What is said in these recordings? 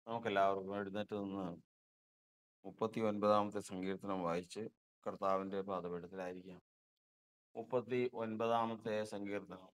നമുക്കെല്ലാവർക്കും എഴുന്നേറ്റ് നിന്ന് മുപ്പത്തി ഒൻപതാമത്തെ സങ്കീർത്തനം വായിച്ച് കർത്താവിൻ്റെ പാദപീഠത്തിലായിരിക്കാം മുപ്പത്തി ഒൻപതാമത്തെ സങ്കീർത്തനം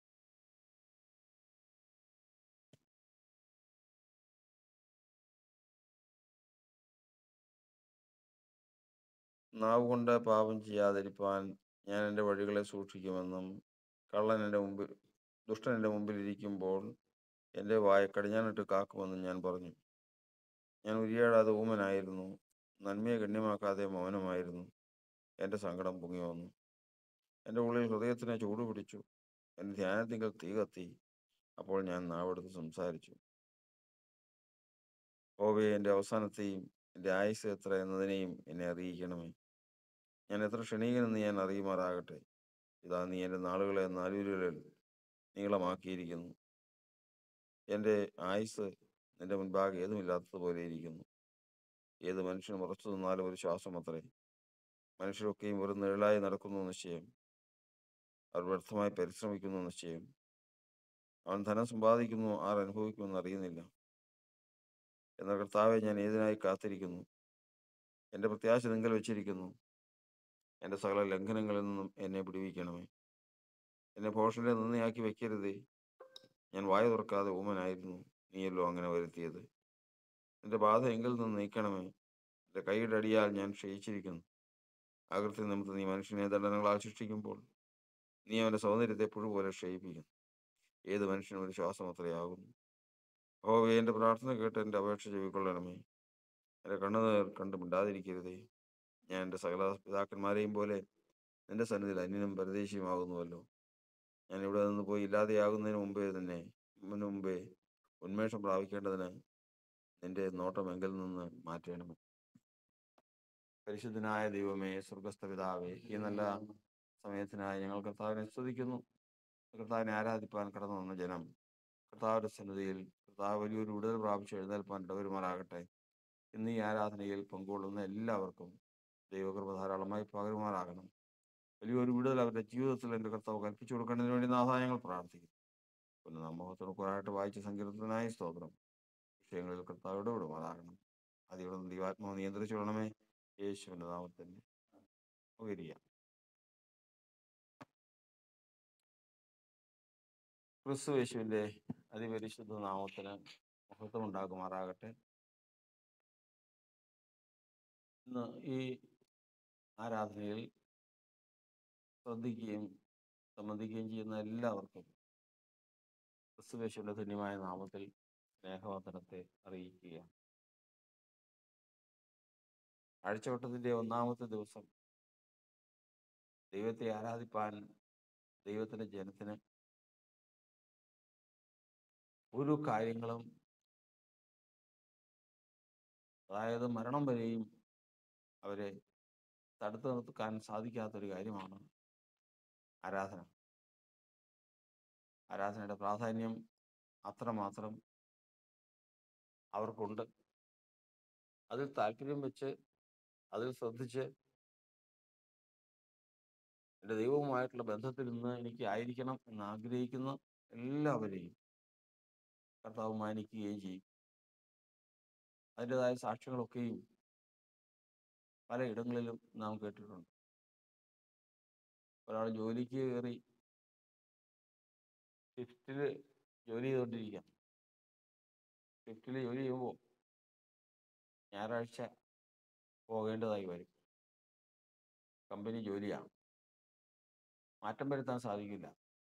നാവ് കൊണ്ട് പാപം ചെയ്യാതിരിപ്പാൻ ഞാൻ എൻ്റെ വഴികളെ സൂക്ഷിക്കുമെന്നും കള്ളൻ എൻ്റെ മുമ്പിൽ ദുഷ്ടൻ എൻ്റെ മുമ്പിൽ ഇരിക്കുമ്പോൾ എൻ്റെ വായ കടിഞ്ഞാനിട്ട് കാക്കുമെന്നും ഞാൻ പറഞ്ഞു ഞാൻ ഉരിയാടാതെ ഊമനായിരുന്നു നന്മയെ ഗണ്യമാക്കാതെ മൗനമായിരുന്നു എൻ്റെ സങ്കടം പൊങ്ങി വന്നു എൻ്റെ ഉള്ളിൽ ഹൃദയത്തിനെ ചൂട് പിടിച്ചു എൻ്റെ ധ്യാനത്തിങ്കൽ തീ കത്തി അപ്പോൾ ഞാൻ നാവെടുത്ത് സംസാരിച്ചു ഓവേ എൻ്റെ അവസാനത്തെയും എൻ്റെ ആയുസ് എത്ര എന്നതിനെയും എന്നെ അറിയിക്കണമേ ഞാൻ എത്ര ക്ഷണീകനെന്ന് ഞാൻ അറിയുമാറാകട്ടെ ഇതാ നീ എൻ്റെ നാളുകളെ നാലൂരുകളിൽ നീളമാക്കിയിരിക്കുന്നു എൻ്റെ ആയുസ് നിന്റെ മുൻപാകെ ഏതുമില്ലാത്തതുപോലെ ഇരിക്കുന്നു ഏത് മനുഷ്യനും ഉറച്ചു നിന്നാലും ഒരു ശ്വാസം അത്രേ മനുഷ്യരൊക്കെയും ഒരു നിഴലായി നടക്കുന്നു നിശ്ചയം അവർ വ്യർത്ഥമായി പരിശ്രമിക്കുന്നു നിശ്ചയം അവൻ ധനം സമ്പാദിക്കുന്നു ആർ അനുഭവിക്കുമെന്ന് അറിയുന്നില്ല എന്നാൽ കർത്താവെ ഞാൻ ഏതിനായി കാത്തിരിക്കുന്നു എൻ്റെ പ്രത്യാശ നിങ്ങൾ വെച്ചിരിക്കുന്നു എൻ്റെ സകല ലംഘനങ്ങളിൽ നിന്നും എന്നെ പിടിവിക്കണമേ എന്നെ ഭോഷനെ നന്ദിയാക്കി വെക്കരുതേ ഞാൻ വായ തുറക്കാതെ ഊമനായിരുന്നു നീയല്ലോ അങ്ങനെ വരുത്തിയത് എൻ്റെ ബാധ എങ്കിൽ നിന്ന് നീക്കണമേ എൻ്റെ കൈയുടെ അടിയാൽ ഞാൻ ക്ഷയിച്ചിരിക്കുന്നു അകൃത്യ നിമിത്തം നീ മനുഷ്യനെ ദണ്ഡനങ്ങളാൽ സൃഷ്ടിക്കുമ്പോൾ നീ അവൻ്റെ സൗന്ദര്യത്തെ പുഴു പോലെ ക്ഷയിപ്പിക്കുന്നു ഏത് മനുഷ്യനും ഒരു ശ്വാസം അത്രയാകുന്നു ഹോവേ എൻ്റെ പ്രാർത്ഥന കേട്ട് എൻ്റെ അപേക്ഷ ചെവിക്കൊള്ളണമേ എൻ്റെ കണ്ണുനീർ കണ്ട് മിണ്ടാതിരിക്കരുതേ ഞാൻ എൻ്റെ സകല പിതാക്കന്മാരെയും പോലെ നിന്റെ സന്നിധിയിൽ അന്യനും പരദേശിയുമാകുന്നുവല്ലോ ഞാൻ ഇവിടെ നിന്ന് പോയി ഇല്ലാതെയാകുന്നതിന് മുമ്പേ തന്നെ മുന് മുമ്പേ ഉന്മേഷം പ്രാപിക്കേണ്ടതിന് നിന്റെ നോട്ടം എങ്കിൽ നിന്ന് മാറ്റണമേ പരിശുദ്ധനായ ദൈവമേ സ്വർഗസ്ഥ പിതാവേ ഈ നല്ല സമയത്തിനായി ഞങ്ങൾ കർത്താവിനെ സ്തുതിക്കുന്നു കർത്താവിനെ ആരാധിപ്പാൻ കടന്നു വന്ന ജനം കർത്താവിന്റെ സന്നിധിയിൽ കർത്താവ് വലിയൊരു വിടുതൽ പ്രാപിച്ച് എഴുന്നേൽപ്പാൻ ഇടവരുമാറാകട്ടെ ഇന്ന് ഈ ആരാധനയിൽ പങ്കുകൊള്ളുന്ന എല്ലാവർക്കും ദൈവകൃപ ധാരാളമായി പകരുമാറാകണം വലിയൊരു വിടുതൽ അവരുടെ ജീവിതത്തിൽ എൻ്റെ കർത്താവ് കൽപ്പിച്ചു കൊടുക്കേണ്ടതിന് വേണ്ടി നാഥാ ഞങ്ങൾ പ്രാർത്ഥിക്കുന്നു പിന്നെ നമ്മഹത്തോട് കുറായിട്ട് വായിച്ച സങ്കീർത്തനായി സ്തോത്രം വിഷയങ്ങളിൽ കർത്താവിടെ വിടുമാറാകണം അതിവിടെ ദൈവാത്മാവ് നിയന്ത്രിച്ചു വിടണമേ യേശുവിൻ്റെ നാമത്തിൽ ഉപകരിക്കാം ക്രിസ്തു യേശുവിൻ്റെ അതിപരിശുദ്ധ നാമത്തിന് മഹത്വം ഉണ്ടാകുമാറാകട്ടെ ഇന്ന് ഈ ആരാധനയിൽ ശ്രദ്ധിക്കുകയും സംബന്ധിക്കുകയും ചെയ്യുന്ന എല്ലാവർക്കും ക്രിസ്തുവേശുവിൻ്റെ ധന്യമായ നാമത്തിൽ സ്നേഹവന്ദനത്തെ അറിയിക്കുക ആഴ്ചവട്ടത്തിൻ്റെ ഒന്നാമത്തെ ദിവസം ദൈവത്തെ ആരാധിപ്പാൻ ദൈവത്തിൻ്റെ ജനത്തിന് ഒരു കാര്യങ്ങളും അതായത് മരണം വരെയും അവരെ തടുത്തു നിർത്താൻ സാധിക്കാത്തൊരു കാര്യമാണ് ആരാധന ആരാധനയുടെ പ്രാധാന്യം അത്രമാത്രം അവർക്കുണ്ട് അതിൽ താല്പര്യം വെച്ച് അതിൽ ശ്രദ്ധിച്ച് എൻ്റെ ദൈവവുമായിട്ടുള്ള ബന്ധത്തിൽ നിന്ന് എനിക്ക് ആയിരിക്കണം എന്ന് ആഗ്രഹിക്കുന്ന എല്ലാവരെയും കർത്താവ് മാനിക്കുകയും ചെയ്യും അതിൻ്റെതായ സാക്ഷ്യങ്ങളൊക്കെയും പലയിടങ്ങളിലും നാം കേട്ടിട്ടുണ്ട് ഒരാൾ ജോലിക്ക് കയറി ഷിഫ്റ്റിൽ ജോലി ചെയ്തുകൊണ്ടിരിക്കാം ഷിഫ്റ്റിൽ ജോലി ചെയ്യുമ്പോൾ ഞായറാഴ്ച പോകേണ്ടതായി വരും കമ്പനി ജോലിയാണ് മാറ്റം വരുത്താൻ സാധിക്കില്ല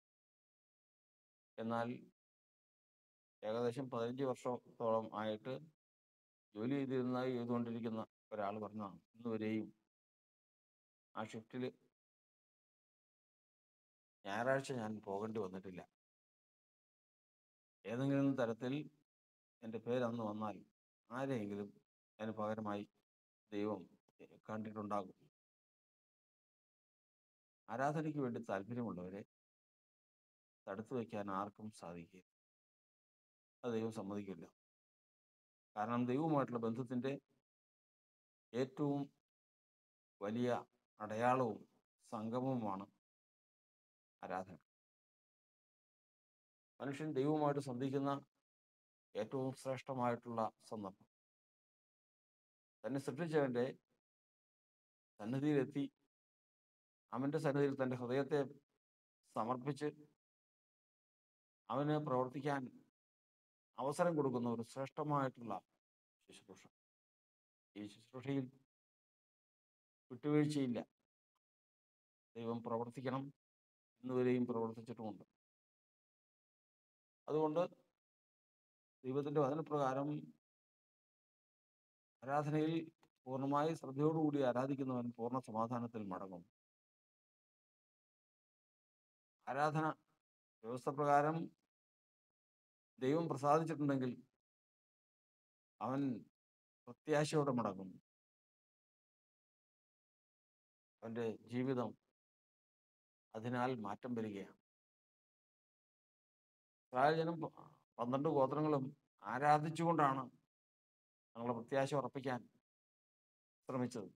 എന്നാൽ ഏകദേശം പതിനഞ്ച് വർഷത്തോളം ആയിട്ട് ജോലി ചെയ്തിരുന്ന ചെയ്തുകൊണ്ടിരിക്കുന്ന ഒരാൾ പറഞ്ഞാണ് ഇന്ന് വരെയും ആ ഷിഫ്റ്റിൽ ഞായറാഴ്ച ഞാൻ പോകേണ്ടി വന്നിട്ടില്ല ഏതെങ്കിലും തരത്തിൽ എൻ്റെ പേര് അന്ന് വന്നാൽ ആരെയെങ്കിലും അതിന് പകരമായി ദൈവം കണ്ടിട്ടുണ്ടാകും ആരാധനയ്ക്ക് വേണ്ടി താല്പര്യമുള്ളവരെ തടുത്തു വയ്ക്കാൻ ആർക്കും സാധിക്കില്ല അത് ദൈവം സമ്മതിക്കില്ല കാരണം ദൈവവുമായിട്ടുള്ള ബന്ധത്തിൻ്റെ ഏറ്റവും വലിയ അടയാളവും സംഗമവുമാണ് ആരാധന മനുഷ്യൻ ദൈവവുമായിട്ട് സന്ധിക്കുന്ന ഏറ്റവും ശ്രേഷ്ഠമായിട്ടുള്ള സന്ദർഭം തന്നെ സൃഷ്ടിച്ചവൻ്റെ സന്നിധിയിലെത്തി അവൻ്റെ സന്നിധിയിൽ തൻ്റെ ഹൃദയത്തെ സമർപ്പിച്ച് അവന് പ്രവർത്തിക്കാൻ അവസരം കൊടുക്കുന്ന ഒരു ശ്രേഷ്ഠമായിട്ടുള്ള ശുശ്രൂഷ ഈ ശുശ്രൂഷയിൽ വിട്ടുവീഴ്ചയില്ല ദൈവം പ്രവർത്തിക്കണം ഇന്നുവരെയും പ്രവർത്തിച്ചിട്ടുമുണ്ട് അതുകൊണ്ട് ദൈവത്തിൻ്റെ വചനപ്രകാരം ആരാധനയിൽ പൂർണ്ണമായി ശ്രദ്ധയോടുകൂടി ആരാധിക്കുന്നവൻ പൂർണ്ണ സമാധാനത്തിൽ മടങ്ങും ആരാധന വ്യവസ്ഥ പ്രകാരം ദൈവം പ്രസാദിച്ചിട്ടുണ്ടെങ്കിൽ അവൻ പ്രത്യാശയോടെ മടങ്ങും അവൻ്റെ ജീവിതം അതിനാൽ മാറ്റം വരികയാണ് ഇസ്രായേൽ ജനം പ- പന്ത്രണ്ട് ഗോത്രങ്ങളും ആരാധിച്ചുകൊണ്ടാണ് തങ്ങളുടെ പ്രത്യാശ ഉറപ്പിക്കാൻ ശ്രമിച്ചത്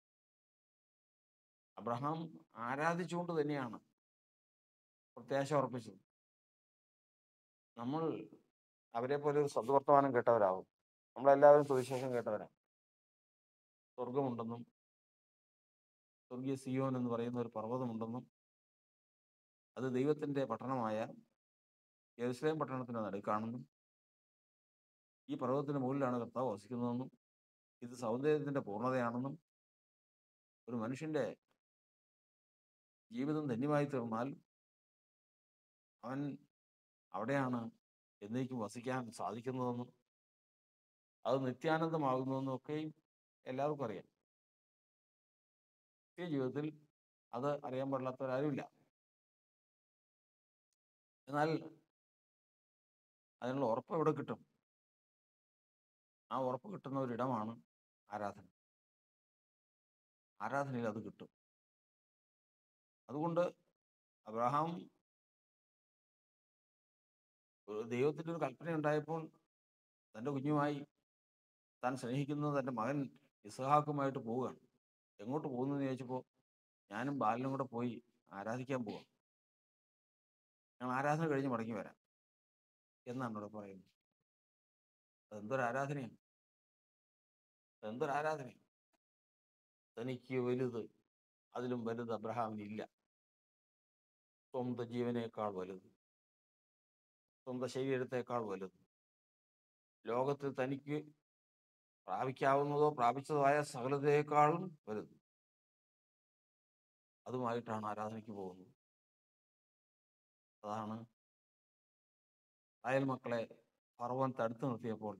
അബ്രഹാം ആരാധിച്ചുകൊണ്ട് തന്നെയാണ് പ്രത്യാശ ഉറപ്പിച്ചത് നമ്മൾ അവരെ പോലെ ഒരു സദ്വർത്തമാനം കേട്ടവരാകും നമ്മളെല്ലാവരും സുവിശേഷം കേട്ടവരാണ് സ്വർഗമുണ്ടെന്നും സ്വർഗീയ സിയോൻ എന്ന് പറയുന്ന ഒരു പർവ്വതമുണ്ടെന്നും അത് ദൈവത്തിൻ്റെ പട്ടണമായ യെരുസലേം പട്ടണത്തിന് നടുക്കാണെന്നും ഈ പർവ്വതത്തിന് മുകളിലാണ് കർത്താവ് വസിക്കുന്നതെന്നും ഇത് സൗന്ദര്യത്തിൻ്റെ പൂർണ്ണതയാണെന്നും ഒരു മനുഷ്യൻ്റെ ജീവിതം ധന്യമായി തീർന്നാൽ അവൻ അവിടെയാണ് എന്നേക്കും വസിക്കാൻ സാധിക്കുന്നതെന്നും അത് നിത്യാനന്ദമാകുന്നതെന്നും ഒക്കെയും എല്ലാവർക്കും അറിയാം നിത്യ ജീവിതത്തിൽ അത് അറിയാൻ പാടില്ലാത്തവരാരുമില്ല എന്നാൽ അതിനുള്ള ഉറപ്പ് എവിടെ കിട്ടും ആ ഉറപ്പ് കിട്ടുന്ന ഒരിടമാണ് ആരാധന ആരാധനയിൽ അത് കിട്ടും അതുകൊണ്ട് അബ്രഹാം ഒരു ദൈവത്തിൻ്റെ ഒരു കൽപ്പന ഉണ്ടായപ്പോൾ തൻ്റെ കുഞ്ഞുമായി താൻ സ്നേഹിക്കുന്ന തൻ്റെ മകൻ ഇസഹാക്കുമായിട്ട് പോവുകയാണ് എങ്ങോട്ട് പോകുന്നു എന്ന് ചോദിച്ചപ്പോൾ ഞാനും ബാലനും കൂടെ പോയി ആരാധിക്കാൻ പോവാം ഞങ്ങൾ ആരാധന കഴിഞ്ഞ് മടങ്ങി വരാം എന്നാണ് ഇവിടെ പറയുന്നത് അതെന്തൊരു ആരാധനയാണ് അതെന്തൊരു ആരാധനയാണ് തനിക്ക് വലുത് അതിലും വലുത് അബ്രഹാമിനില്ല സ്വന്തം ജീവനേക്കാൾ വലുത് സ്വന്തം ശരീരത്തെക്കാൾ വലുത് ലോകത്തിൽ തനിക്ക് പ്രാപിക്കാവുന്നതോ പ്രാപിച്ചതോ ആയ സകലതയേക്കാളും വലുത് അതുമായിട്ടാണ് ആരാധനയ്ക്ക് പോകുന്നത് അതാണ് അയൽ മക്കളെ ഫറവൻ തടുത്തു നിർത്തിയപ്പോൾ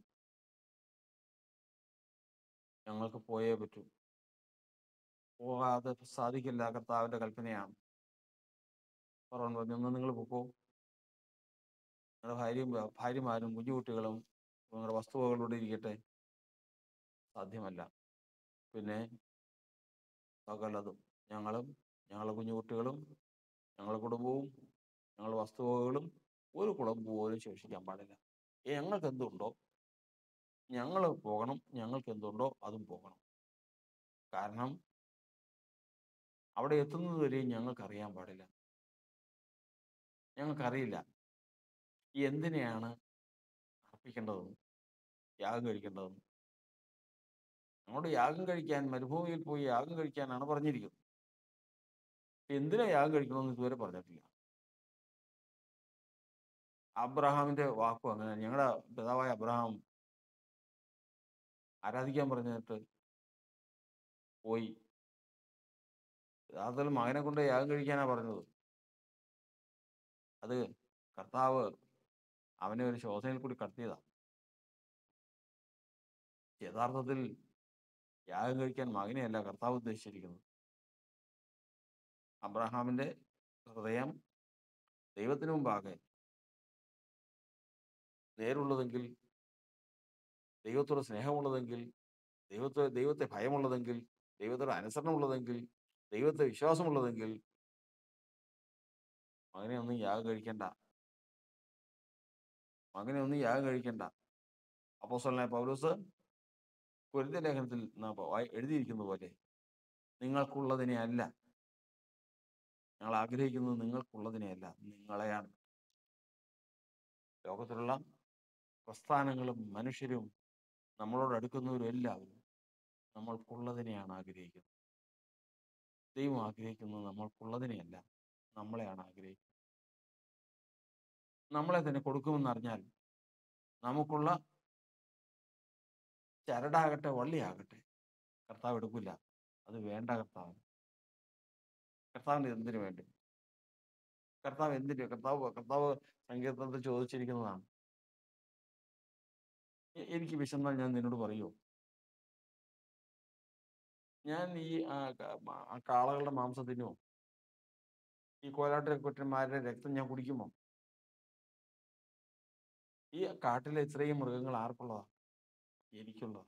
ഞങ്ങൾക്ക് പോയേ പറ്റൂ പോകാതെ സാധിക്കില്ല കർത്താവിന്റെ കൽപ്പനയാണ് ഫറവൻ പറഞ്ഞു ഒന്ന് നിങ്ങൾ പൊക്കോ നിങ്ങളുടെ ഭാര്യയും ഭ- ഭാര്യമാരും കുഞ്ഞുകുട്ടികളും നിങ്ങളുടെ വസ്തുവകളോടെ ഇരിക്കട്ടെ സാധ്യമല്ല പിന്നെ സകലതും ഞങ്ങളും ഞങ്ങളുടെ കുഞ്ഞുകുട്ടികളും ഞങ്ങളുടെ കുടുംബവും ഞങ്ങളുടെ വസ്തുവകകളും ഒരു കുളമ്പ് പോലും ശേഷിക്കാൻ പാടില്ല ഏ, ഞങ്ങൾക്ക് എന്തുണ്ടോ ഞങ്ങൾ പോകണം ഞങ്ങൾക്ക് എന്തുണ്ടോ അതും പോകണം കാരണം അവിടെ എത്തുന്നത് വരെയും ഞങ്ങൾക്ക് അറിയാൻ പാടില്ല ഞങ്ങൾക്കറിയില്ല ഈ എന്തിനെയാണ് അർപ്പിക്കേണ്ടതെന്ന് യാഗം കഴിക്കേണ്ടതെന്ന് അങ്ങോട്ട് യാഗം കഴിക്കാൻ മരുഭൂമിയിൽ പോയി യാഗം കഴിക്കാനാണ് പറഞ്ഞിരിക്കുന്നത് എന്തിനാ യാഗം കഴിക്കണമെന്ന് ഇതുവരെ പറഞ്ഞിട്ടില്ല അബ്രഹാമിന്റെ വാക്കും അങ്ങനെ ഞങ്ങളുടെ പിതാവായ അബ്രഹാം ആരാധിക്കാൻ പറഞ്ഞിട്ട് പോയി യഥാർത്ഥത്തിൽ മകനെ കൊണ്ട് യാഗം കഴിക്കാനാ പറഞ്ഞത് അത് കർത്താവ് അവനെ ഒരു ശോധനയിൽ കൂടി കടത്തിയതാ യഥാർത്ഥത്തിൽ യാഗം കഴിക്കാൻ മകനെയല്ല കർത്താവ് ഉദ്ദേശിച്ചിരിക്കുന്നത് അബ്രഹാമിന്റെ ഹൃദയം ദൈവത്തിന് മുമ്പാകെ നേരുള്ളതെങ്കിൽ ദൈവത്തോട് സ്നേഹമുള്ളതെങ്കിൽ ദൈവത്തെ ദൈവത്തെ ഭയമുള്ളതെങ്കിൽ ദൈവത്തോട് അനുസരണമുള്ളതെങ്കിൽ ദൈവത്തെ വിശ്വാസമുള്ളതെങ്കിൽ മകനെ ഒന്നും യാഗം കഴിക്കണ്ട മകനെ ഒന്നും യാഗം കഴിക്കണ്ട അപ്പോസ്തലനായ പൗലോസ് കുരുത്ത ലേഖനത്തിൽ നാം പ- വായി- എഴുതിയിരിക്കുന്ന പോലെ നിങ്ങൾക്കുള്ളതിനെ അല്ല ഞങ്ങൾ ആഗ്രഹിക്കുന്നത് നിങ്ങൾക്കുള്ളതിനെ അല്ല നിങ്ങളെയാണ് ലോകത്തിലുള്ള പ്രസ്ഥാനങ്ങളും മനുഷ്യരും നമ്മളോട് അടുക്കുന്നവരും എല്ലാവരും നമ്മൾക്കുള്ളതിനെയാണ് ആഗ്രഹിക്കുന്നത് ദൈവം ആഗ്രഹിക്കുന്നത് നമ്മൾക്കുള്ളതിനെയല്ല നമ്മളെയാണ് ആഗ്രഹിക്കുന്നത് നമ്മളെ തന്നെ കൊടുക്കുമെന്നറിഞ്ഞാൽ നമുക്കുള്ള ചരടാകട്ടെ വള്ളിയാകട്ടെ കർത്താവ് എടുക്കില്ല അത് വേണ്ട കർത്താവ് കർത്താവിന് എന്തിനു വേണ്ടി കർത്താവ് എന്തിനു കർത്താവ് കർത്താവ് സങ്കീർത്തനത്തിൽ ചോദിച്ചിരിക്കുന്നതാണ് എ- എനിക്ക് വിശന്നാൽ ഞാൻ നിന്നോട് പറയൂ ഞാൻ ഈ ആ, ക- മ- ആ കാളകളുടെ മാംസം തിന്നുമോ ഈ കോലാട്ടിലെ കുറ്റന്മാരുടെ രക്തം ഞാൻ കുടിക്കുമോ ഈ കാട്ടിലെ ഇത്രയും മൃഗങ്ങൾ ആർക്കുള്ളതാ എനിക്കുള്ളതാ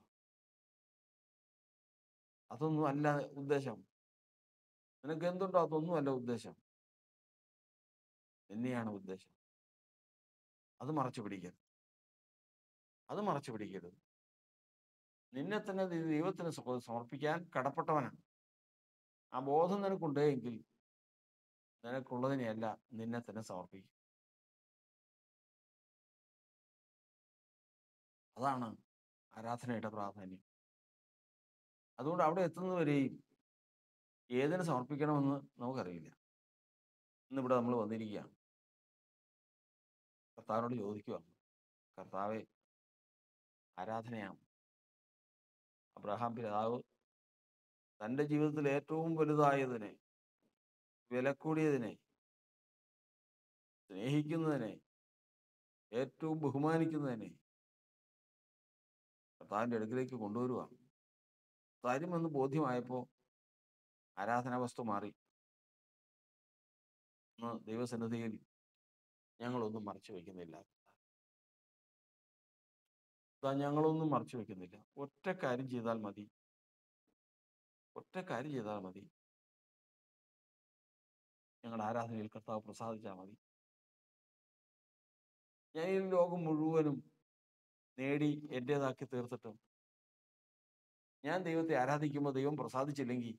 അതൊന്നും അല്ല ഉദ്ദേശം നിനക്ക് എന്തുണ്ടോ അതൊന്നും അല്ല ഉദ്ദേശം എന്നെയാണ് ഉദ്ദേശം അത് മറച്ചു പിടിക്കരുത് അത് മറച്ചു പിടിക്കരുത് നിന്നെ തന്നെ നീ ദൈവത്തിന് സമ- സമർപ്പിക്കാൻ കടപ്പെട്ടവനാണ് ആ ബോധം നിനക്കുണ്ടെങ്കിൽ നിനക്കുള്ളതിനെയല്ല നിന്നെ തന്നെ സമർപ്പിക്കും അതാണ് ആരാധനയുടെ പ്രാധാന്യം അതുകൊണ്ട് അവിടെ എത്തുന്നവരെയും ഏതിന് സമർപ്പിക്കണമെന്ന് നമുക്കറിയില്ല ഇന്നിവിടെ നമ്മൾ വന്നിരിക്കുകയാണ് കർത്താവിനോട് ചോദിക്കുക കർത്താവെ ആരാധനയാണ് അബ്രഹാം പിതാവ് തൻ്റെ ജീവിതത്തിൽ ഏറ്റവും വലുതായതിനെ വിലക്കൂടിയതിനെ സ്നേഹിക്കുന്നതിനെ ഏറ്റവും ബഹുമാനിക്കുന്നതിനെ കർത്താവിൻ്റെ അടുക്കിലേക്ക് കൊണ്ടുവരിക തരുമെന്ന് ബോധ്യമായപ്പോൾ ആരാധനാ വസ്തു മാറി ഇന്ന് ദൈവസന്നിധിയിൽ ഞങ്ങളൊന്നും മറച്ചു വയ്ക്കുന്നില്ല ഇതാ ഞങ്ങളൊന്നും മറച്ചു വെക്കുന്നില്ല ഒറ്റ കാര്യം ചെയ്താൽ മതി ഒറ്റ കാര്യം ചെയ്താൽ മതി ഞങ്ങളുടെ ആരാധനയിൽ കർത്താവ് പ്രസാദിച്ചാൽ മതി ഞാൻ ഈ ലോകം മുഴുവനും നേടി എൻ്റേതാക്കി തീർത്തിട്ടും ഞാൻ ദൈവത്തെ ആരാധിക്കുമ്പോൾ ദൈവം പ്രസാദിച്ചില്ലെങ്കിൽ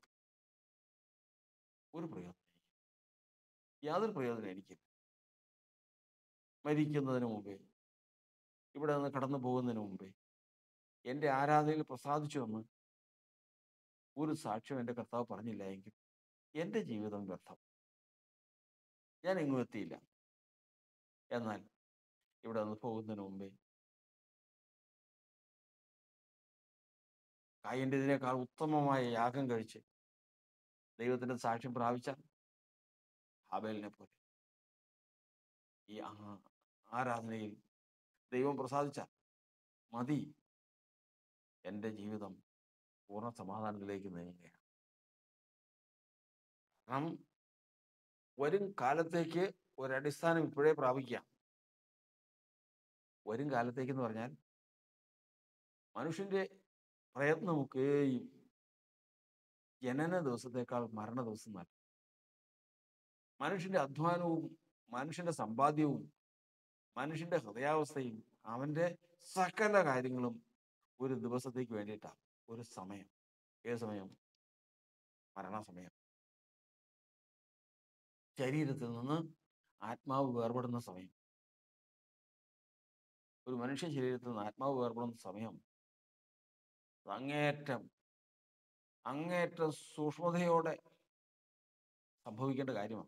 ഒരു പ്രയോജനം യാതൊരു പ്രയോജനം എനിക്കില്ല മരിക്കുന്നതിന് മുമ്പേ ഇവിടെ നിന്ന് കടന്നു പോകുന്നതിന് മുമ്പേ എൻ്റെ ആരാധനയിൽ പ്രസാദിച്ചു എന്ന് ഒരു സാക്ഷ്യം എൻ്റെ കർത്താവ് പറഞ്ഞില്ല എങ്കിൽ എൻ്റെ ജീവിതം വ്യർത്ഥം ഞാൻ എങ്ങും എത്തിയില്ല എന്നാൽ ഇവിടെ നിന്ന് പോകുന്നതിന് മുമ്പേ കായൻ്റെതിനേക്കാൾ ഉത്തമമായ യാഗം കഴിച്ച് ദൈവത്തിൻ്റെ സാക്ഷ്യം പ്രാപിച്ച ഹാബേലിനെ പോലെ ഈ ആ- ആരാധനയിൽ ദൈവം പ്രസാദിച്ച മതി എൻ്റെ ജീവിതം പൂർണ്ണ സമാധാനത്തിലേക്ക് നീങ്ങുകയാണ് കാരണം വരും കാലത്തേക്ക് ഒരടിസ്ഥാനം ഇപ്പോഴേ പ്രാപിക്കാം വരും കാലത്തേക്ക് എന്ന് പറഞ്ഞാൽ മനുഷ്യന്റെ പ്രയത്നമൊക്കെയും ജനന ദിവസത്തേക്കാൾ മരണ ദിവസം നല്ല മനുഷ്യന്റെ അധ്വാനവും മനുഷ്യന്റെ സമ്പാദ്യവും മനുഷ്യന്റെ ഹൃദയാവസ്ഥയും അവന്റെ സകല കാര്യങ്ങളും ഒരു ദിവസത്തേക്ക് വേണ്ടിയിട്ടാണ് ഒരു സമയം ഏത് സമയം മരണസമയം ശരീരത്തിൽ നിന്ന് ആത്മാവ് വേർപെടുന്ന സമയം ഒരു മനുഷ്യ ശരീരത്തിൽ നിന്ന് ആത്മാവ് വേർപെടുന്ന സമയം അത് അങ്ങേയറ്റം അങ്ങേയറ്റം സൂക്ഷ്മതയോടെ സംഭവിക്കേണ്ട കാര്യമാണ്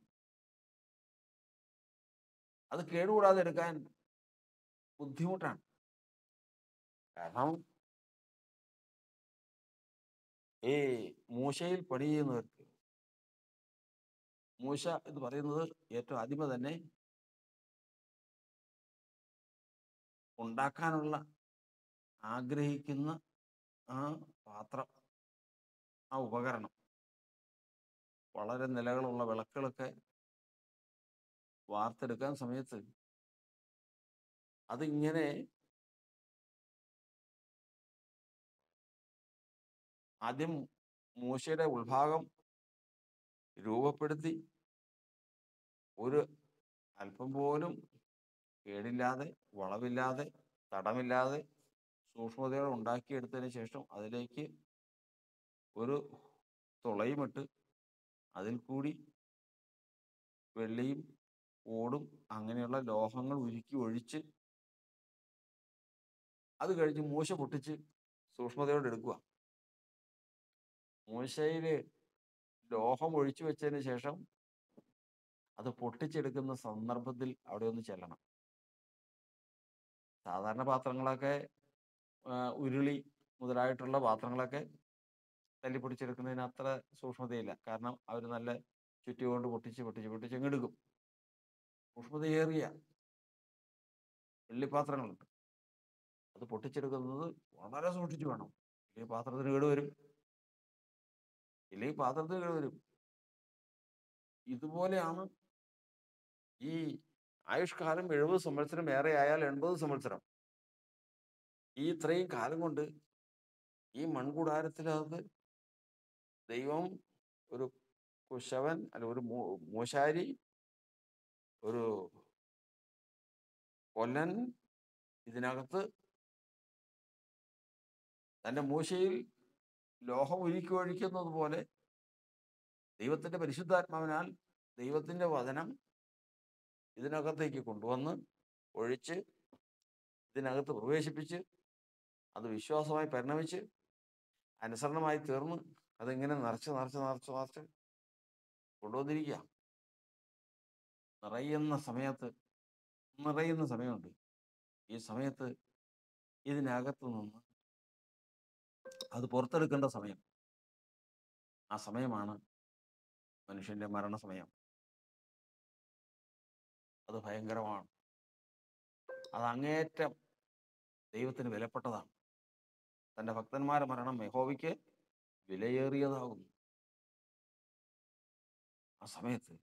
അത് കേടുകൂടാതെ എടുക്കാൻ ബുദ്ധിമുട്ടാണ് കാരണം ഈ മൂശയിൽ പണി ചെയ്യുന്നവർക്ക് മൂശ എന്ന് പറയുന്നത് ഏറ്റവും ആദ്യമേ തന്നെ ഉണ്ടാക്കാനുള്ള ആഗ്രഹിക്കുന്ന ആ പാത്രം ആ ഉപകരണം വളരെ നിലകളുള്ള വിളക്കുകളൊക്കെ വാർത്തെടുക്കാൻ സമയത്ത് അതിങ്ങനെ ആദ്യം മൂശയുടെ ഉൾഭാഗം രൂപപ്പെടുത്തി ഒരു അല്പം പോലും കേടില്ലാതെ വളവില്ലാതെ തടമില്ലാതെ സൂക്ഷ്മതയോടെ ഉണ്ടാക്കിയെടുത്തതിന് ശേഷം അതിലേക്ക് ഒരു തുളയുമിട്ട് അതിൽ കൂടി വെള്ളിയും ഓടും അങ്ങനെയുള്ള ലോഹങ്ങൾ ഉരുക്കി ഒഴിച്ച് അത് കഴിഞ്ഞ് മൂശ പൊട്ടിച്ച് സൂക്ഷ്മതയോടെ എടുക്കുക മൂശയിൽ ലോഹം ഒഴിച്ചു വെച്ചതിന് ശേഷം അത് പൊട്ടിച്ചെടുക്കുന്ന സന്ദർഭത്തിൽ അവിടെ ഒന്ന് ചെല്ലണം സാധാരണ പാത്രങ്ങളൊക്കെ ആ, ഉരുളി മുതലായിട്ടുള്ള പാത്രങ്ങളൊക്കെ തല്ലി പൊടിച്ചെടുക്കുന്നതിന് അത്ര സൂക്ഷ്മതയില്ല കാരണം അവർ നല്ല ചുറ്റി കൊണ്ട് പൊട്ടിച്ച് പൊട്ടിച്ച് പൊട്ടിച്ച് അങ്ങ് എടുക്കും സൂക്ഷ്മതയേറിയ വെള്ളിപ്പാത്രങ്ങളുണ്ട് അത് പൊട്ടിച്ചെടുക്കുന്നത് വളരെ സൂക്ഷിച്ചു വേണം ഇല്ലെങ്കിൽ പാത്രത്തിന് കേട് വരും ഇല്ലെങ്കിൽ പാത്രത്തിന് കേട് വരും ഇതുപോലെയാണ് ഈ ആയുഷ്കാലം എഴുപത് സംവത്സരം ഏറെ ആയാൽ എൺപത് സംവത്സരം ഈ ഇത്രയും കാലം കൊണ്ട് ഈ മൺകൂടാരത്തിനകത്ത് ദൈവം ഒരു കുശവൻ അല്ല ഒരു മൂ- മൂശാരി ഒരു കൊല്ലൻ ഇതിനകത്ത് തൻ്റെ മൂശയിൽ ലോഹം ഉരുക്കി ഒഴിക്കുന്നത് പോലെ ദൈവത്തിൻ്റെ പരിശുദ്ധാത്മാവിനാൽ ദൈവത്തിൻ്റെ വചനം ഇതിനകത്തേക്ക് കൊണ്ടുവന്ന് ഒഴിച്ച് ഇതിനകത്ത് പ്രവേശിപ്പിച്ച് അത് വിശ്വാസമായി പരിണമിച്ച് അനുസരണമായി തീർന്ന് അതിങ്ങനെ നിറച്ച് നിറച്ച് നിറച്ച് നിറച്ച് കൊണ്ടുവന്നിരിക്കുക നിറയുന്ന സമയത്ത് നിറയുന്ന സമയമുണ്ട് ഈ സമയത്ത് ഇതിനകത്ത് നിന്ന് അത് പുറത്തെടുക്കേണ്ട സമയം ആ സമയമാണ് മനുഷ്യന്റെ മരണസമയം അത് ഭയങ്കരമാണ് അത് അങ്ങേയറ്റം ദൈവത്തിന് വിലപ്പെട്ടതാണ് തൻ്റെ ഭക്തന്മാരെ മരണം യഹോവയ്ക്ക് വിലയേറിയതാകുന്നു ആ സമയത്ത്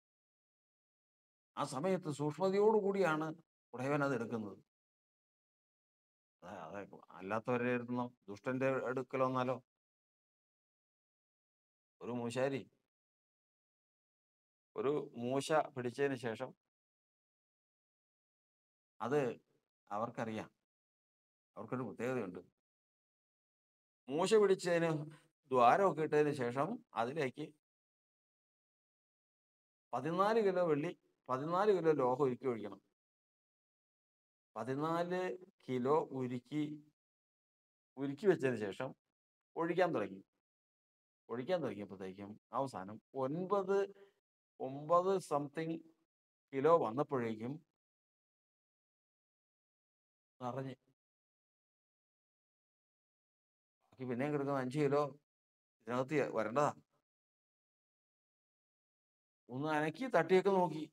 ആ സമയത്ത് സൂക്ഷ്മതയോടുകൂടിയാണ് ഉടയവൻ അത് എടുക്കുന്നത് അതെ അതെ അല്ലാത്തവരുടെ അടുത്തുനിന്നോ ദുഷ്ടന്റെ അടുക്കലോ എന്നാലോ ഒരു മൂശാരി ഒരു മൂശ പിടിച്ചതിന് ശേഷം അത് അവർക്കറിയാം അവർക്കൊരു പ്രത്യേകതയുണ്ട് മൂശ പിടിച്ചതിന് ദ്വാരമൊക്കെ ഇട്ടതിന് ശേഷം അതിലേക്ക് പതിനാല് കിലോ വെള്ളി പതിനാല് കിലോ ലോഹം ഉരുക്കി ഒഴിക്കണം പതിനാല് കിലോ ഉരുക്കി ഉരുക്കി വെച്ചതിന് ശേഷം ഒഴിക്കാൻ തുടങ്ങി ഒഴിക്കാൻ തുടങ്ങിയപ്പോഴത്തേക്കും അവസാനം ഒൻപത് ഒമ്പത് സംതിങ് കിലോ വന്നപ്പോഴേക്കും നിറഞ്ഞ് ബാക്കി പിന്നെയും കിടക്കുന്ന അഞ്ച് കിലോ ഇതിനകത്ത് വരേണ്ടതാ ഒന്ന് അനക്കി തട്ടിയൊക്കെ നോക്കി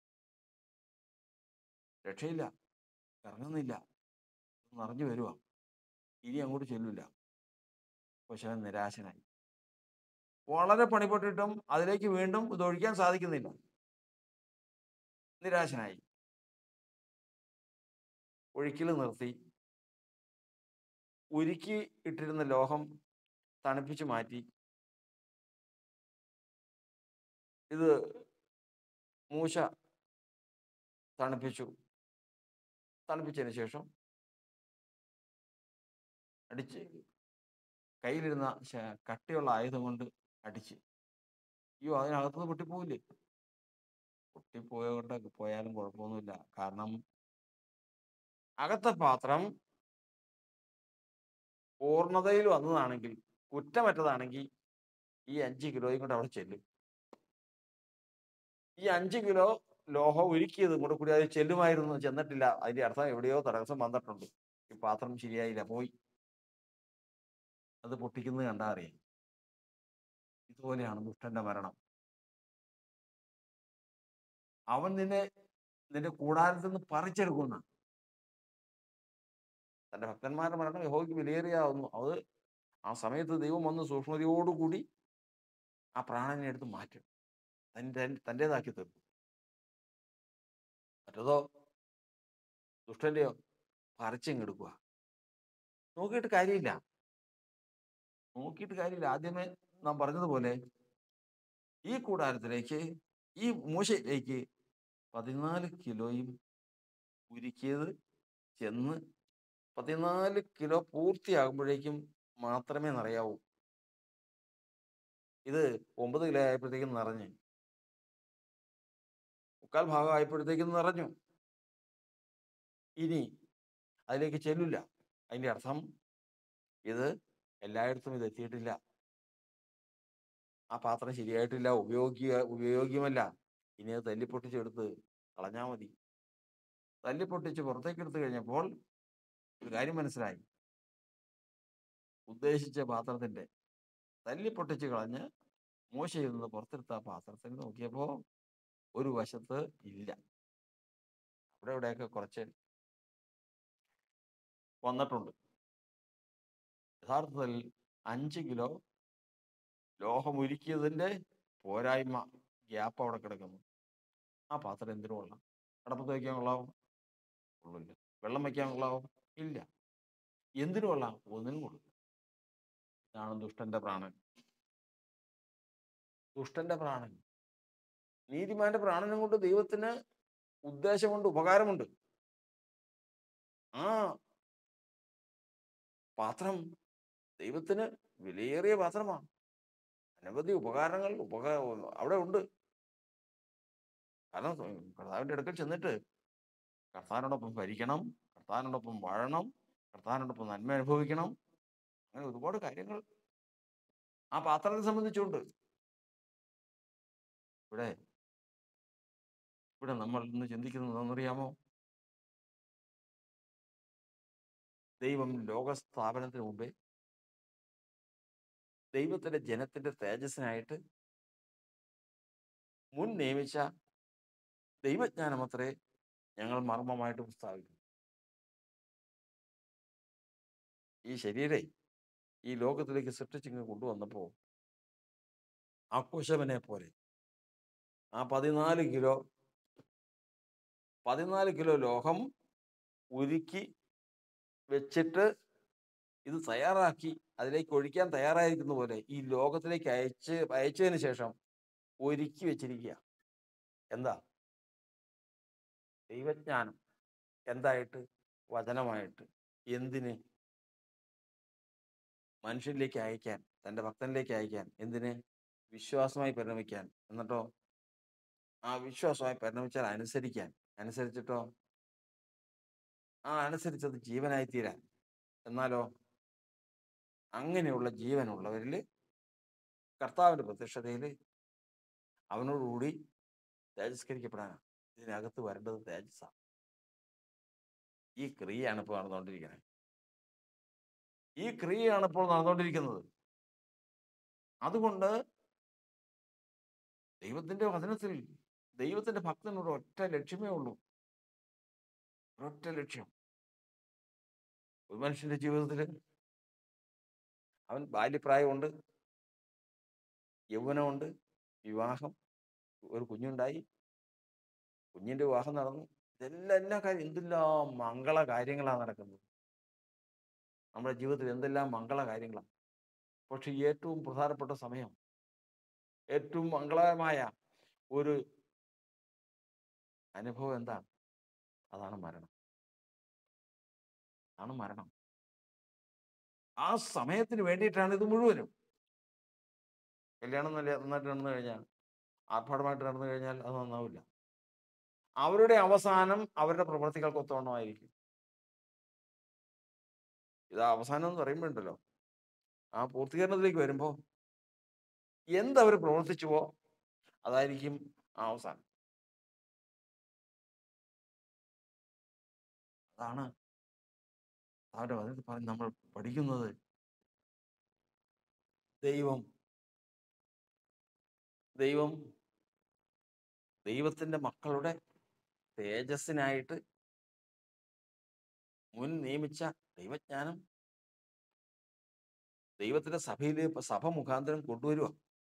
രക്ഷയില്ല ഇറങ്ങുന്നില്ല നിറഞ്ഞു വരുക ഇനി അങ്ങോട്ട് ചെല്ലില്ല പക്ഷെ അവൻ നിരാശനായി വളരെ പണിപ്പെട്ടിട്ടും അതിലേക്ക് വീണ്ടും ഇതൊഴിക്കാൻ സാധിക്കുന്നില്ല നിരാശനായി ഒഴിക്കൽ നിർത്തി ഉരുക്കി ഇട്ടിരുന്ന ലോഹം തണുപ്പിച്ച് മാറ്റി ഇത് മൂശ തണുപ്പിച്ചു തണുപ്പിച്ചതിന് ശേഷം അടിച്ച് കയ്യിലിരുന്ന ശ- കട്ടിയുള്ള ആയുധം കൊണ്ട് അടിച്ച് അയ്യോ അതിനകത്തുനിന്ന് പൊട്ടിപ്പോവില്ലേ പൊട്ടിപ്പോയോണ്ട് പോയാലും കുഴപ്പമൊന്നുമില്ല കാരണം അകത്തെ പാത്രം പൂർണ്ണതയിൽ വന്നതാണെങ്കിൽ കുറ്റമറ്റതാണെങ്കിൽ ഈ അഞ്ച് കിലോയും കൊണ്ട് അവിടെ ചെല്ലും ഈ അഞ്ച് കിലോ ലോഹം ഉരുക്കിയതും കൂടെ കൂടി അത് ചെല്ലുമായിരുന്നു ചെന്നിട്ടില്ല അതിന്റെ അർത്ഥം എവിടെയോ തടസ്സം വന്നിട്ടുണ്ട് ഈ പാത്രം ശരിയായില്ല പോയി അത് പൊട്ടിക്കുന്നത് കണ്ടാ അറിയാം ഇതുപോലെയാണ് ദുഷ്ടന്റെ മരണം അവൻ നിന്നെ നിന്റെ കൂടാരത്തിൽ നിന്ന് പറിച്ചെടുക്കുന്ന തന്റെ ഭക്തന്മാരുടെ മരണം യഹോയ്ക്ക് വിലയേറിയാവുന്നു അത് ആ സമയത്ത് ദൈവം വന്ന് സൂക്ഷ്മതയോടുകൂടി ആ പ്രാണനെ എടുത്ത് മാറ്റും തൻ്റെ തൻ്റെതാക്കി തീർക്കും മറ്റതോ ദുഷ്ടന്റെയോ പറിച്ചെടുക്കുക നോക്കിയിട്ട് കാര്യമില്ല നോക്കിയിട്ട് കാര്യമില്ല ആദ്യമേ നാം പറഞ്ഞതുപോലെ ഈ കൂടാരത്തിലേക്ക് ഈ മൂശയിലേക്ക് പതിനാല് കിലോയും ഉരുക്കിയത് ചെന്ന് പതിനാല് കിലോ പൂർത്തിയാകുമ്പോഴേക്കും മാത്രമേ നിറയാവൂ ഇത് ഒമ്പത് കിലോ ആയപ്പോഴത്തേക്കും നിറഞ്ഞ് മുക്കാൽ ഭാഗം ആയപ്പോഴത്തേക്കും നിറഞ്ഞു ഇനി അതിലേക്ക് ചെല്ലില്ല അതിന്റെ അർത്ഥം ഇത് എല്ലായിടത്തും ഇത് എത്തിയിട്ടില്ല ആ പാത്രം ശരിയായിട്ടില്ല ഉപയോഗിക്കുക ഉപയോഗ്യമല്ല ഇനി അത് തല്ലിപ്പൊട്ടിച്ചെടുത്ത് കളഞ്ഞാൽ മതി തല്ലിപ്പൊട്ടിച്ച് പുറത്തേക്ക് എടുത്തു കഴിഞ്ഞപ്പോൾ ഒരു കാര്യം മനസ്സിലായി ഉദ്ദേശിച്ച പാത്രത്തിന്റെ തല്ലിപ്പൊട്ടിച്ച് കളഞ്ഞ് മോശയിൽ നിന്ന് പുറത്തെടുത്ത ആ പാത്രത്തിൽ നോക്കിയപ്പോൾ ഒരു വശത്ത് ഇല്ല അവിടെ ഇവിടെയൊക്കെ കുറച്ച് വന്നിട്ടുണ്ട് യഥാർത്ഥത്തിൽ അഞ്ച് കിലോ ലോഹം ഉരുക്കിയതിന്റെ പോരായ്മ ഗ്യാപ്പ് അവിടെ കിടക്കുന്നു ആ പാത്രം എന്തിനു കൊള്ളാം അടപ്പത്ത് വയ്ക്കാൻ കൊള്ളാവും കൊള്ളില്ല വെള്ളം വയ്ക്കാൻ കൊള്ളാവും ഇല്ല എന്തിനു കൊള്ളാം ഒന്നിനും കൊള്ളില്ല ഇതാണ് ദുഷ്ടന്റെ പ്രാണൻ ദുഷ്ടന്റെ പ്രാണൻ നീതിമാന്റെ പ്രാണനും കൊണ്ട് ദൈവത്തിന് ഉദ്ദേശമുണ്ട് ഉപകാരമുണ്ട് ആ പാത്രം ദൈവത്തിന് വിലയേറിയ പാത്രമാണ് അനവധി ഉപകാരങ്ങൾ ഉപകാ അവിടെ ഉണ്ട് കാരണം കർത്താവിന്റെ അടുക്കൽ ചെന്നിട്ട് കർത്താവിനോടൊപ്പം ഭരിക്കണം കർത്താവിനോടൊപ്പം വാഴണം കർത്താവിനോടൊപ്പം നന്മ അനുഭവിക്കണം അങ്ങനെ ഒരുപാട് കാര്യങ്ങൾ ആ പാത്രത്തെ സംബന്ധിച്ചുണ്ട് ഇവിടെ ഇവിടെ നമ്മൾ ഇന്ന് ചിന്തിക്കുന്നത് എന്താണെന്നറിയാമോ ദൈവം ലോകസ്ഥാപനത്തിന് മുമ്പേ ദൈവത്തിന്റെ ജനത്തിന്റെ തേജസ്സിനായിട്ട് മുൻ നിയമിച്ച ദൈവജ്ഞാനമത്രേ ഞങ്ങൾ മർമ്മമായിട്ട് പ്രസ്താവിക്കുന്നു ഈ ശരീരെ ഈ ലോകത്തിലേക്ക് സൃഷ്ടിച്ചിങ്ങ് കൊണ്ടുവന്നപ്പോൾ ആഘോഷവനെ പോലെ ആ പതിനാല് കിലോ പതിനാല് കിലോ ലോഹം ഉരുക്കി വെച്ചിട്ട് ഇത് തയ്യാറാക്കി അതിലേക്ക് ഒഴിക്കാൻ തയ്യാറായിരിക്കുന്ന പോലെ ഈ ലോകത്തിലേക്ക് അയച്ച് അയച്ചതിന് ശേഷം ഒരുക്കി വെച്ചിരിക്കുക എന്താ ദൈവജ്ഞാനം എന്തായിട്ട് വചനമായിട്ട് എന്തിന് മനുഷ്യരിലേക്ക് അയക്കാൻ തൻ്റെ ഭക്തനിലേക്ക് അയക്കാൻ എന്തിന് വിശ്വാസമായി പരിണമിക്കാൻ എന്നിട്ടോ ആ വിശ്വാസമായി പരിണമിച്ചാൽ അനുസരിക്കാൻ അനുസരിച്ചിട്ടോ ആ അനുസരിച്ചത് ജീവനായി തീരാൻ എന്നാലോ അങ്ങനെയുള്ള ജീവനുള്ളവരിൽ കർത്താവിന്റെ പ്രത്യക്ഷതയിൽ അവനോടുകൂടി തേജസ്കരിക്കപ്പെടാനാണ് ഇതിനകത്ത് വരേണ്ടത് തേജസ്സാണ് ഈ ക്രിയയാണ് ഇപ്പോൾ നടന്നുകൊണ്ടിരിക്കുന്നത് ഈ ക്രിയയാണ് ഇപ്പോൾ നടന്നുകൊണ്ടിരിക്കുന്നത് അതുകൊണ്ട് ദൈവത്തിന്റെ വചനത്തിൽ ദൈവത്തിന്റെ ഭക്തനോട് ഒറ്റ ലക്ഷ്യമേ ഉള്ളൂ ഒരൊറ്റ ലക്ഷ്യം ഒരു മനുഷ്യന്റെ ജീവിതത്തിൽ അവൻ ബാല്യപ്രായമുണ്ട് യൗവനമുണ്ട് വിവാഹം ഒരു കുഞ്ഞുണ്ടായി കുഞ്ഞിന്റെ വിവാഹം നടന്നു ഇതെല്ലാം എല്ലാ കാര്യം എന്തെല്ലാം മംഗള കാര്യങ്ങളാണ് നടക്കുന്നത് നമ്മുടെ ജീവിതത്തിൽ എന്തെല്ലാം മംഗള കാര്യങ്ങളാണ് പക്ഷെ ഏറ്റവും പ്രധാനപ്പെട്ട സമയം ഏറ്റവും മംഗളകരമായ ഒരു അനുഭവം എന്താണ് അതാണ് മരണം അതാണ് മരണം ആ സമയത്തിന് വേണ്ടിയിട്ടാണ് ഇത് മുഴുവനും കല്യാണം നല്ല നന്നായിട്ട് നടന്നു കഴിഞ്ഞാൽ ആർഭാടമായിട്ട് നടന്നു കഴിഞ്ഞാൽ അത് നന്നാവില്ല അവരുടെ അവസാനം അവരുടെ പ്രവൃത്തികൾക്ക് ഒത്തവണ്ണമായിരിക്കും ഇത് അവസാനം എന്ന് പറയുമ്പോണ്ടല്ലോ ആ പൂർത്തീകരണത്തിലേക്ക് വരുമ്പോൾ എന്തവർ പ്രവർത്തിച്ചുവോ അതായിരിക്കും ആ അവസാനം അതാണ് അവരുടെ വചനത്തിൽ പറഞ്ഞ് നമ്മൾ പഠിക്കുന്നത് ദൈവം ദൈവം ദൈവത്തിന്റെ മക്കളുടെ തേജസ്സിനായിട്ട് മുൻ നിയമിച്ച ദൈവജ്ഞാനം ദൈവത്തിന്റെ സഭയിലെ സഭ മുഖാന്തരം കൊണ്ടുവരിക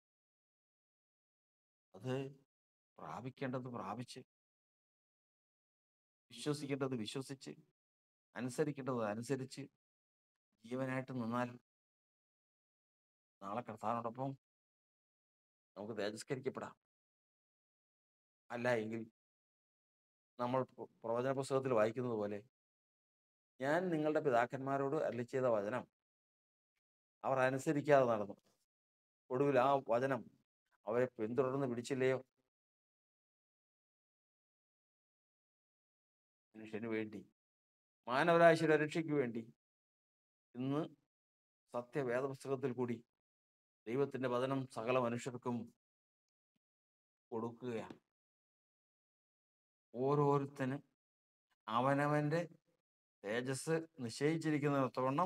അത് പ്രാപിക്കേണ്ടത് പ്രാപിച്ച് വിശ്വസിക്കേണ്ടത് വിശ്വസിച്ച് അനുസരിക്കേണ്ടത് അനുസരിച്ച് ജീവനായിട്ട് നിന്നാൽ നാളെ കർത്താവിനോടൊപ്പം നമുക്ക് തേജസ്കരിക്കപ്പെടാം അല്ല എങ്കിൽ നമ്മൾ പ്ര- പ്രവചന പുസ്തകത്തിൽ വായിക്കുന്നത് പോലെ ഞാൻ നിങ്ങളുടെ പിതാക്കന്മാരോട് അരളി ചെയ്ത വചനം അവർ അനുസരിക്കാതെ നടന്നു ഒടുവിൽ ആ വചനം അവരെ പിന്തുടർന്ന് പിടിച്ചില്ലയോ മനുഷ്യന് വേണ്ടി മാനവരാശിയുടെ രക്ഷയ്ക്ക് വേണ്ടി ഇന്ന് സത്യവേദ പുസ്തകത്തിൽ കൂടി ദൈവത്തിന്റെ വചനം സകല മനുഷ്യർക്കും കൊടുക്കുകയാണ് ഓരോരുത്തന് അവനവന്റെ തേജസ് നിശ്ചയിച്ചിരിക്കുന്നിടത്തോളം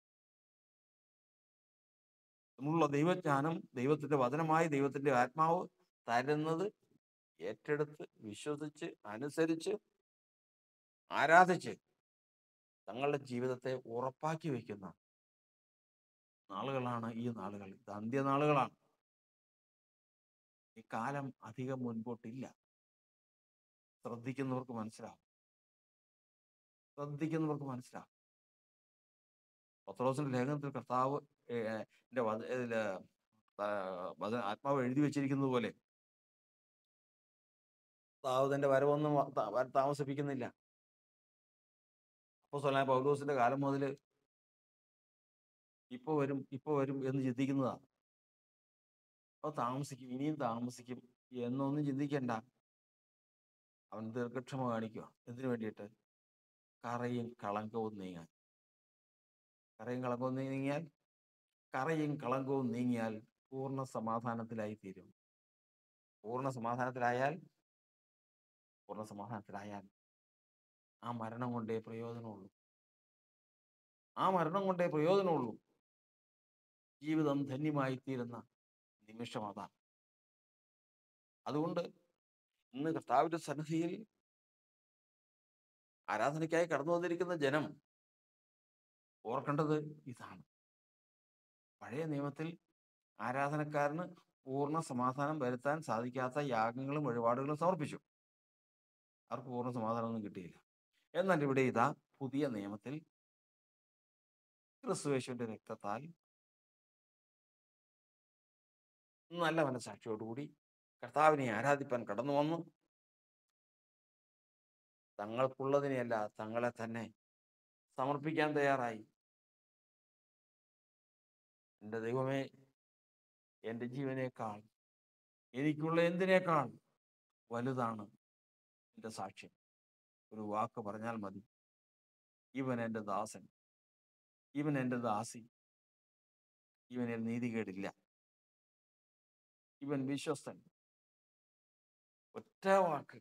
നമ്മളുള്ള ദൈവജ്ഞാനം ദൈവത്തിന്റെ വചനമായി ദൈവത്തിന്റെ ആത്മാവ് തരുന്നത് ഏറ്റെടുത്ത് വിശ്വസിച്ച് അനുസരിച്ച് ആരാധിച്ച് തങ്ങളുടെ ജീവിതത്തെ ഉറപ്പാക്കി വയ്ക്കുന്ന നാളുകളാണ് ഈ നാളുകൾ ഇത് അന്ത്യനാളുകളാണ് ഈ കാലം അധികം മുൻപോട്ടില്ല ശ്രദ്ധിക്കുന്നവർക്ക് മനസ്സിലാവും ശ്രദ്ധിക്കുന്നവർക്ക് മനസ്സിലാവും പത്രോസിന്റെ ലേഖനത്തിൽ കർത്താവ് ഏ, ഏ, ന്റെ വച- ഇതില് ആ, വചന- ആത്മാവ് എഴുതി വെച്ചിരിക്കുന്നത് പോലെ കർത്താവ് തന്റെ വരവൊന്നും വ- ത- വ- താമസിപ്പിക്കുന്നില്ല അപ്പൊ സ്വലായ പൗലോസിന്റെ കാലം മുതൽ ഇപ്പൊ വരും ഇപ്പൊ വരും എന്ന് ചിന്തിക്കുന്നതാ അപ്പൊ താമസിക്കും ഇനിയും താമസിക്കും എന്നൊന്നും ചിന്തിക്കണ്ട അവൻ ദീർഘക്ഷമ കാണിക്കുക എന്തിനു വേണ്ടിയിട്ട് കറയും കളങ്കവും നീങ്ങാൻ കറയും കളങ്കവും നീങ്ങിയാൽ കറയും കളങ്കവും നീങ്ങിയാൽ പൂർണ്ണ സമാധാനത്തിലായി തീരും പൂർണ്ണ സമാധാനത്തിലായാൽ പൂർണ്ണ സമാധാനത്തിലായാൽ ആ മരണം കൊണ്ടേ പ്രയോജനമുള്ളൂ ആ മരണം കൊണ്ടേ പ്രയോജനമുള്ളൂ ജീവിതം ധന്യമായി തീരുന്ന നിമിഷം അതാണ് അതുകൊണ്ട് ഇന്ന് കർത്താവിന്റെ സന്നിധിയിൽ ആരാധനയ്ക്കായി കടന്നു വന്നിരിക്കുന്ന ജനം ഓർക്കേണ്ടത് ഇതാണ് പഴയ നിയമത്തിൽ ആരാധനക്കാരന് പൂർണ്ണ സമാധാനം വരുത്താൻ സാധിക്കാത്ത യാഗങ്ങളും വഴിപാടുകളും സമർപ്പിച്ചു അവർക്ക് പൂർണ്ണ സമാധാനമൊന്നും കിട്ടിയില്ല എന്നാൽ ഇവിടെ ഇതാ പുതിയ നിയമത്തിൽ ക്രിസ്തുവേശുവിന്റെ രക്തത്താൽ നല്ല മനസാക്ഷിയോടുകൂടി കർത്താവിനെ ആരാധിപ്പാൻ കടന്നു വന്നു തങ്ങൾക്കുള്ളതിനെയല്ല തങ്ങളെ തന്നെ സമർപ്പിക്കാൻ തയ്യാറായി എൻ്റെ ദൈവമേ എൻ്റെ ജീവനേക്കാൾ എനിക്കുള്ള എന്തിനേക്കാൾ വലുതാണ് എൻ്റെ സാക്ഷ്യം ഒരു വാക്ക് പറഞ്ഞാൽ മതി ഇവൻ എൻ്റെ ദാസൻ ഇവൻ എൻ്റെ ദാസി ഇവനിൽ നീതികേടില്ല ഇവൻ വിശ്വസ്തൻ ഒറ്റ വാക്ക്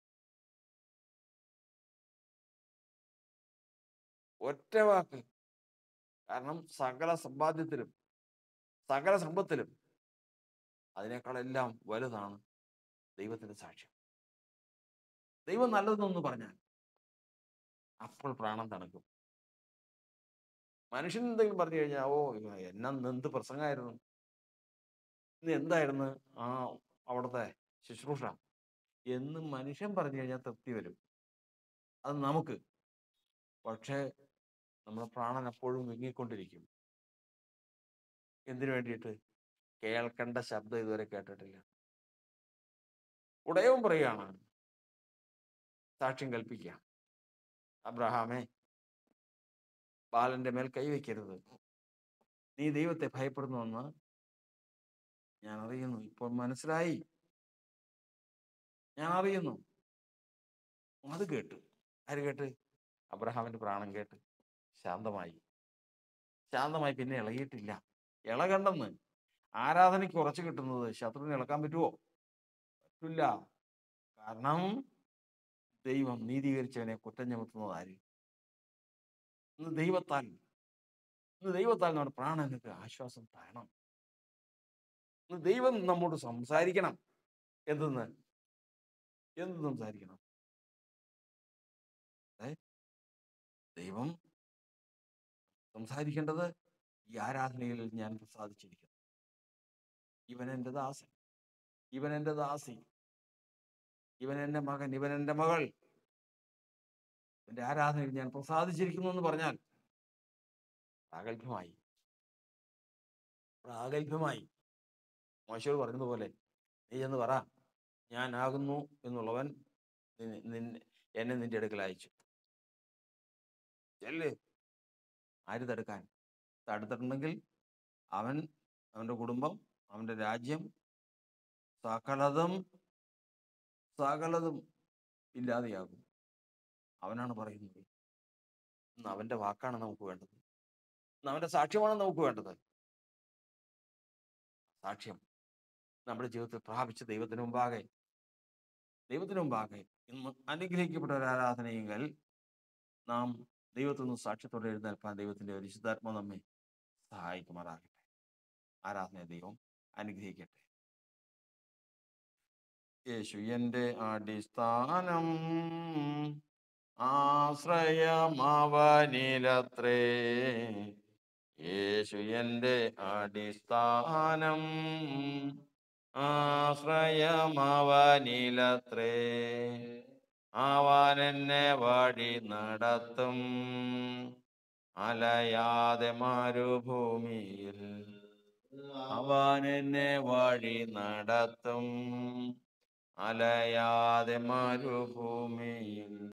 ഒറ്റ വാക്ക് കാരണം സകല സമ്പാദ്യത്തിലും സകല സമ്പത്തിലും അതിനേക്കാളെല്ലാം വലുതാണ് ദൈവത്തിന്റെ സാക്ഷ്യം ദൈവം നല്ലതെന്നൊന്ന് പറഞ്ഞാൽ അപ്പോൾ പ്രാണം തണുക്കും മനുഷ്യൻ എന്തെങ്കിലും പറഞ്ഞു കഴിഞ്ഞാൽ ഓ എന്നാ ഇന്ന് എന്ത് പ്രസംഗമായിരുന്നു ഇന്ന് എന്തായിരുന്നു ആ അവിടുത്തെ ശുശ്രൂഷ എന്ന് മനുഷ്യൻ പറഞ്ഞു കഴിഞ്ഞാൽ തൃപ്തി വരും അത് നമുക്ക് പക്ഷേ നമ്മുടെ പ്രാണൻ അപ്പോഴും വിങ്ങിക്കൊണ്ടിരിക്കും എന്തിനു വേണ്ടിയിട്ട് കേൾക്കേണ്ട ശബ്ദം ഇതുവരെ കേട്ടിട്ടില്ല ഉടയവും പറയുകയാണ് സാക്ഷ്യം കൽപ്പിക്കുക അബ്രഹാമേ ബാലന്റെ മേൽ കൈവയ്ക്കരുത് നീ ദൈവത്തെ ഭയപ്പെടുന്നുവെന്ന് ഞാൻ അറിയുന്നു ഇപ്പോൾ മനസ്സിലായി ഞാൻ അറിയുന്നു അത് കേട്ടു ആര് കേട്ട് അബ്രഹാമിന്റെ പ്രാണം കേട്ട് ശാന്തമായി ശാന്തമായി പിന്നെ ഇളകിയിട്ടില്ല ഇളകണ്ടെന്ന് ആരാധനയ്ക്ക് ഉറച്ചു കിട്ടുന്നത് ശത്രുവിനെ ഇളക്കാൻ പറ്റുമോ പറ്റില്ല കാരണം ദൈവം നീതീകരിച്ചവനെ കുറ്റം ചുമത്തുന്നത് ആര് ഇന്ന് ദൈവത്താൽ ഇന്ന് ദൈവത്താൽ നമ്മുടെ പ്രാണനക്ക് ആശ്വാസം തരണം ഇന്ന് ദൈവം നമ്മോട് സംസാരിക്കണം എന്തെന്ന് എന്ത് സംസാരിക്കണം ഏ? ദൈവം സംസാരിക്കേണ്ടത് ഈ ആരാധനയിൽ ഞാൻ പ്രസാദിച്ചിരിക്കുന്നു ഇവൻ എൻ്റെ ദാസൻ ഇവൻ എൻ്റെ ദാസി ഇവൻ എൻ്റെ മകൻ ഇവൻ എൻ്റെ മകൾ എൻ്റെ ആരാധനയിൽ ഞാൻ പ്രസാദിച്ചിരിക്കുന്നു എന്ന് പറഞ്ഞാൽ പ്രാഗൽഭ്യമായി പ്രാഗൽഭ്യമായി മോശയോട് പറഞ്ഞതുപോലെ നീ എന്ന് പറ ഞാനാകുന്നു എന്നുള്ളവൻ നിന്നെ- നിന്നെ എന്നെ നിന്റെ അടുക്കൽ അയച്ചു ചെല്ല് ആര് തടുക്കാൻ തടുത്തിട്ടുണ്ടെങ്കിൽ അവൻ അവൻ്റെ കുടുംബം അവൻ്റെ രാജ്യം സകലതും സകലതും ഇല്ലാതെയാകും അവനാണ് പറയുന്നത് ഇന്ന് അവൻ്റെ വാക്കാണ് നമുക്ക് വേണ്ടത് അവന്റെ സാക്ഷ്യമാണ് നമുക്ക് വേണ്ടത് സാക്ഷ്യം നമ്മുടെ ജീവിതത്തിൽ പ്രാപിച്ച ദൈവത്തിന് മുമ്പാകെ ദൈവത്തിന് മുമ്പാകെ ഇന്ന് അനുഗ്രഹിക്കപ്പെട്ട ഒരു ആരാധനയെങ്കിൽ നാം ദൈവത്തിൽ നിന്ന് സാക്ഷ്യത്തോടെ എഴുന്നേൽപ്പാൻ ദൈവത്തിന്റെ പരിശുദ്ധാത്മ നമ്മെ സഹായിക്കുമാറാകട്ടെ ആരാധന ദൈവം അനുഗ്രഹിക്കട്ടെ യേശു എൻ്റെ അടിസ്ഥാനം ആശ്രയമവനിലത്രേ യേശു എൻ്റെ അടിസ്ഥാനം ആശ്രയമവനിലത്രേ അവൻ എന്നെ വഴി നടത്തും അലയാതെ മരുഭൂമിയിൽ അവൻ എന്നെ വഴി നടത്തും അലയാതെ മരുഭൂമിയിൽ